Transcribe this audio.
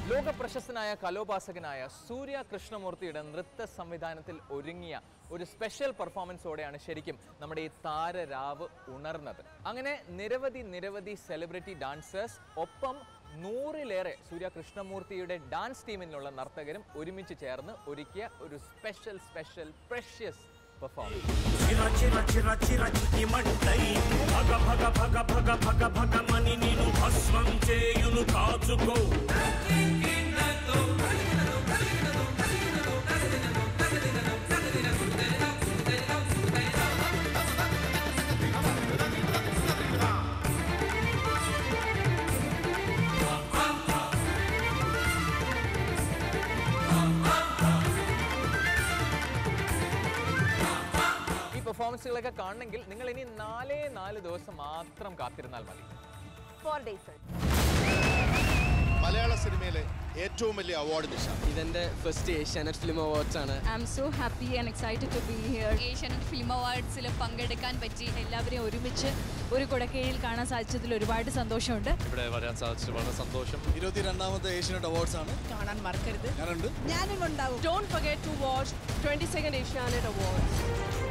ലോക പ്രശസ്തനായ കലോപാസകനായ സൂര്യ കൃഷ്ണമൂർത്തിയുടെ നൃത്ത സംവിധാനത്തിൽ ഒരുങ്ങിയ ഒരു സ്പെഷ്യൽ പെർഫോമൻസോടെയാണ് ശരിക്കും നമ്മുടെ ഈ താരരാവ് ഉണർന്നത് അങ്ങനെ നിരവധി നിരവധി സെലിബ്രിറ്റി ഡാൻസേഴ്സ് ഒപ്പം നൂറിലേറെ സൂര്യ കൃഷ്ണമൂർത്തിയുടെ ഡാൻസ് ടീമിലുള്ള നർത്തകരും ഒരുമിച്ച് ചേർന്ന് ഒരുക്കിയ ഒരു സ്പെഷ്യൽ സ്പെഷ്യൽ പ്രഷ്യസ് പെർഫോമൻസ് చిర చిర చిర చిర చితి మంటై భగ భగ భగ భగ భగ భగ మని నిను భస్మం చేయును కాచుకో ഈ പെർഫോമൻസുകളൊക്കെ കാണണമെങ്കിൽ നിങ്ങൾ ഇനി നാലേ നാല് ദിവസം മാത്രം കാത്തിരുന്നാൽ മതി ഫോർ ഡേയ്സ് മലയാള സിനിമയിലെ ഏറ്റവും വലിയ അവാർഡ് നിശ ഇതെന്റെ ഫസ്റ്റ് ഏഷ്യാനെറ്റ് ഫിലിം അവാർഡ്സ് ആണ് I am so happy and excited to be here Asianet film അവാർഡ്സിൽ പങ്കെടുക്കാൻ പറ്റി എല്ലാവരെയും ഒരുമിച്ച് ഒരു കുടക്കീഴിൽ കാണാൻ സാധിച്ചതിൽ ഒരുപാട് സന്തോഷമുണ്ട് ഇവിടെ വരാൻ സാധിച്ചത് വളരെ സന്തോഷം ഇരുപത്തിരണ്ടാമത്തെ ഏഷ്യനെറ്റ് അവാർഡ്സ് ആണ് കാണാൻ മറക്കരുത് ഞാനുണ്ട് ഞാനും ഉണ്ടാവും Don't forget to watch 22nd Asianet Awards.